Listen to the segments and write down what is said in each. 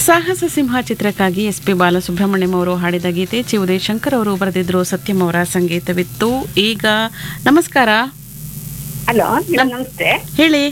ಸಾಹಸ ಸಿಂಹ ಚಿತ್ರಕ್ಕಾಗಿ S P Balasubrahmanyam ಅವರು ಹಾಡಿದ ಗೀತೆ ಚಿ ಉದಯ್ ಶಂಕರ್ ಅವರು ಬರೆದಿದ್ರು ಸತ್ಯಂ ಅವರ ಸಂಗೀತವಿತ್ತು ಈಗ ನಮಸ್ಕಾರ ಹಲೋ ಮೇಡಮ್ ನಮಸ್ತೆ ಹೇಳಿ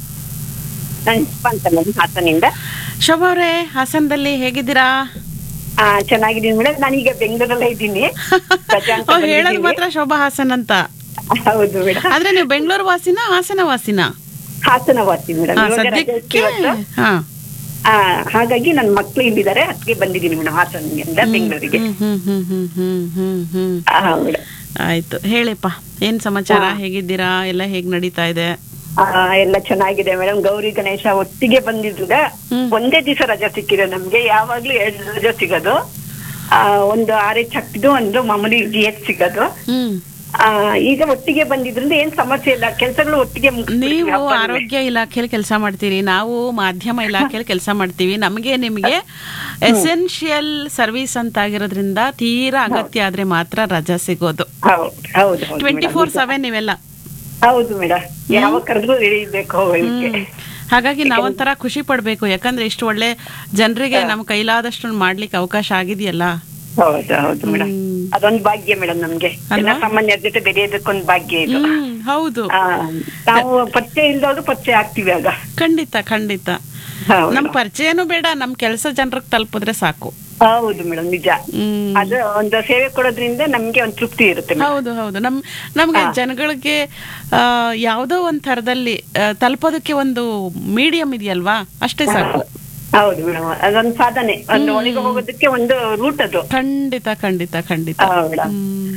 ನಾನು ಶಿಲ್ಪ ಅಂತ ಮೇಡಮ್ ಹಾಸನಿಂದ ಶೋಭಾ ಅವರೇ ಹಾಸನದಲ್ಲಿ ಹೇಗಿದ್ದೀರಾ ಆ, ಚೆನ್ನಾಗಿದ್ದೀನಿ ಮೇಡಮ್ ನಾನೀಗ ಬೆಂಗಳೂರಲ್ಲೇ ಇದ್ದೀನಿ ರಜಾ ಅಂತ ಓ, ಹೇಳೋದು ಬಂದಿದ್ದೀನಿ. ಮಾತ್ರ ಶೋಭಾ ಹಾಸನ್ ಅಂತ ಹೌದು ಮೇಡಮ್ ಆದ್ರೆ ನೀವು ಬೆಂಗಳೂರು ವಾಸಿನ ಹಾಸನ ವಾಸಿನ ಹಾಸನ ವಾಸಿ ಮೇಡಮ್ ಹಾ, ಇವಾಗ ರಜೆ ಸದ್ಯಕ್ಕೆ ಇತ್ತು ಇವತ್ತು. ಹಾ ಆ, ಹಾಗಾಗಿ ನನ್ನ ಮಕ್ಳು ಇಲ್ಲಿದ್ದಾರೆ ಅದಕ್ಕೆ ಬಂದಿದ್ದೀನಿ ಮೇಡಮ್ ಹಾಸನಿಂದ ಬೆಂಗಳೂರಿಗೆ ಹ್ಮ್ ಹ್ಮ್ ಹ್ಮ್ ಹ್ಮ್ ಹ್ಮ್ ಹ್ಮ್ ಹ್ಮ್ ಆ, ಮೇಡಮ್ ಆಯ್ತು ಹೇಳಿಪ್ಪ ಏನ್ ಸಮಾಚಾರ ಹೇಗಿದ್ದೀರಾ ಎಲ್ಲ ಹೇಗ್ ನಡೀತಾ ಇದೆ ಆ, ಎಲ್ಲ ಚೆನ್ನಾಗಿದೆ ಮೇಡಮ್ ಗೌರಿ ಗಣೇಶ ಒಟ್ಟಿಗೆ ಬಂದಿದ್ದ ಹ್ಮ್. ಒಂದೇ ದಿವಸ ರಜಾ ಸಿಕ್ಕಿದೆ ನಮ್ಗೆ ಯಾವಾಗ್ಲೂ ಎರಡು ರಜಾ ಸಿಗೋದು ಆ, ಒಂದು ಆರ್ ಎಚ್ ಹಾಕಿದ್ದು ಒಂದು ಮಾಮೂಲಿ ಜಿ ಎಚ್ ಸಿಗೋದು ಹ್ಮ್ ಆ, ಈಗ ಒಟ್ಟಿಗೆ ಬಂದಿದ್ರಿಂದ ಏನ್ ಸಮಸ್ಯೆ ಇಲ್ಲ ಕೆಲಸಗಳು ಒಟ್ಟಿಗೆ ಮುಗಿಸ್ಬಿಡ್ತೀವಿ ನೀವು ಹಬ್ಬದ ಮೇಲೆ. ಆರೋಗ್ಯ ಇಲಾಖೆಯಲ್ಲಿ ಕೆಲಸ ಮಾಡ್ತೀರಿ ನಾವು ಮಾಧ್ಯಮ ಇಲಾಖೆಯಲ್ಲಿ ಕೆಲಸ ಮಾಡ್ತೀವಿ ನಮಗೆ ನಿಮಗೆ ಎಸೆನ್ಷಿಯಲ್ ಸರ್ವಿಸ್ ಅಂತ ಆಗಿರೋದ್ರಿಂದ ತೀರಾ ಅಗತ್ಯ ಆದ್ರೆ ಮಾತ್ರ ರಜಾ ಸಿಗೋದು ಹೌದು ಹೌದು ಹೌದು ಟ್ವೆಂಟಿ madam. ಫೋರ್ ಸೆವೆನ್ ನೀವೆಲ್ಲ ಹೌದು ಮೇಡಮ್ ಯಾವ ಕರೆದ್ರು ರೆಡಿ ಇರ್ಬೇಕು ಹೋಗ್ಲಿಕ್ಕೆ ಹಾಗಾಗಿ ನಾವೊಂಥರ ಖುಷಿ ಪಡ್ಬೇಕು ಯಾಕಂದ್ರೆ ಇಷ್ಟು ಒಳ್ಳೆ ಜನರಿಗೆ ನಮ್ ಕೈಲಾದಷ್ಟು ಮಾಡ್ಲಿಕ್ಕೆ ಅವಕಾಶ ಆಗಿದೆಯಲ್ಲ ಹೌದು ಹೌದು ಮೇಡಮ್ ಹ್ಮ್. ಅದೊಂದು ಭಾಗ್ಯ ಮೇಡಮ್ ನಮ್ಗೆ ಅಲ್ವಾ? ಸಾಮಾನ್ಯರ ಜೊತೆ ಬೆರೆಯೋದಕ್ಕೊಂದು ಭಾಗ್ಯ ಇದು ಹ್ಮ್ ಹೌದು ಆ, ನಾವು ಪರಿಚಯ ಇಲ್ದವ್ರು ಪರಿಚಯ ಆಗ್ತೀವಿ ಆಗ ಖಂಡಿತ ಖಂಡಿತ ಹೌದು. ನಮ್ ಪರಿಚಯನೂ ಬೇಡ ನಮ್ ಕೆಲಸ ಜನರಿಗೆ ತಲುಪಿದ್ರೆ ಸಾಕು ಹೌದು ಮೇಡಮ್ ನಿಜ ಹ್ಮ್ ಅದು ಒಂದು ಸೇವೆ ಕೊಡೋದ್ರಿಂದ ನಮ್ಗೆ ಒಂದು ತೃಪ್ತಿ ಇರುತ್ತೆ madam. ಹೌದು ಹೌದು ನಮ್ ನಮ್ಗೆ ಜನಗಳಿಗೆ ಆ, ಯಾವ್ದೋ ಒಂದ್ ಥರದಲ್ಲಿ ಆ, ತಲುಪೋದಕ್ಕೆ ಒಂದು ಮೀಡಿಯಂ ಇದೆಯಲ್ವಾ ಅಷ್ಟೇ ಸಾಕು ಹೌದು ಮೇಡಮ್ ಅದೊಂದು ಸಾಧನೆ ಒಂದು ಒಳಗೆ ಹೋಗೋದಕ್ಕೆ ಒಂದು ರೂಟ್ ಅದು ಖಂಡಿತ ಖಂಡಿತ ಖಂಡಿತ ಆ, ಮೇಡಮ್ ಹ್ಮ್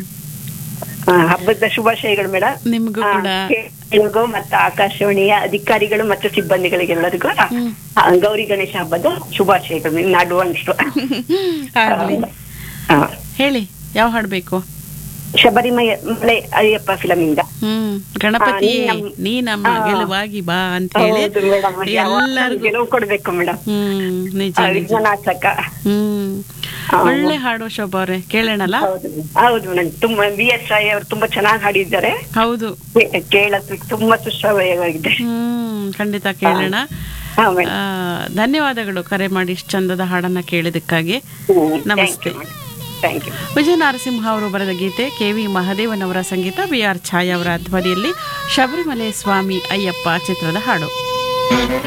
ಆ, ಹಬ್ಬದ ಶುಭಾಶಯಗಳು ಮೇಡಮ್ ನಿಮ್ಗೂ ಕೂಡ ಎಲ್ಲರಿಗೂ ಮತ್ತು ಆಕಾಶವಾಣಿಯ ಅಧಿಕಾರಿಗಳು ಮತ್ತು ಸಿಬ್ಬಂದಿಗಳಿಗೆಲ್ಲರಿಗೂ ಆ, ಗೌರಿ ಗಣೇಶ ಹಬ್ಬದ ಶುಭಾಶಯಗಳು ಇನ್ನು ಅಡ್ವಾನ್ಸ್ ಆಗ್ಲಿ ಹೇಳಿ ಯಾವ ಹಾಡ್ಬೇಕು ಶಬರಿಮಲೆ ಮಲೆ ಅಯ್ಯಪ್ಪ ಫಿಲಮ್ ಇಂದ ಹ್ಮ್ ಗಣಪತಿ ಆ, ನೀ ನಮ್- ನೀ ನಮ್ಮ ಆ. ಗೆಲುವಾಗಿ ಬಾ ಅಂತ ಹೇಳಿ ಹೌದು ಮೇಡಮ್ ಎಲ್ಲರಿಗೂ ಗೆಲುವು ಕೊಡ್ಬೇಕು ಮೇಡಮ್ ಹ್ಮ್ ನಿಜ ನಿಜ ವಿಘ್ನನಾಶಕ ಹ್ಮ್ ಆ, ಒಳ್ಳೆ ಹಾಡು ಶೋಭಾ ಅವ್ರೆ ಕೇಳೋಣಲ್ಲ ಹೌದು ಹೌದು ಮೇಡಮ್ ತುಂಬಾ ಬಿ ಎಸ್ ರಾಯ್ ಅವರು ತುಂಬಾ ಚೆನ್ನಾಗಿ ಹಾಡಿದ್ದಾರೆ ಹೌದು ಕೇ- ಕೇಳಕ್ಕೆ ತುಂಬಾ ಸುಶ್ರಾವ್ಯವಾಗಿದೆ ಹ್ಮ್ ಖಂಡಿತ ಕೇಳೋಣ ಹಾ ಮೇಡಮ್ ಆ, ಧನ್ಯವಾದಗಳು ಕರೆ ಮಾಡಿ ಇಷ್ಟು ಚಂದದ ಹಾಡನ್ನ ಕೇಳಿದಕ್ಕಾಗಿ ನಮಸ್ತೆ ಥ್ಯಾಂಕ್ ಯು ವಿಜಯ ನರಸಿಂಹ ಅವರು ಬರೆದ ಗೀತೆ ಕೆ ವಿ ಮಹದೇವನವರ ಸಂಗೀತ ಬಿ ಆರ್ ಛಾಯಾ ಅವರ ಧ್ವನಿಯಲ್ಲಿ ಶಬರಿಮಲೆ ಸ್ವಾಮಿ ಅಯ್ಯಪ್ಪ ಚಿತ್ರದ ಹಾಡು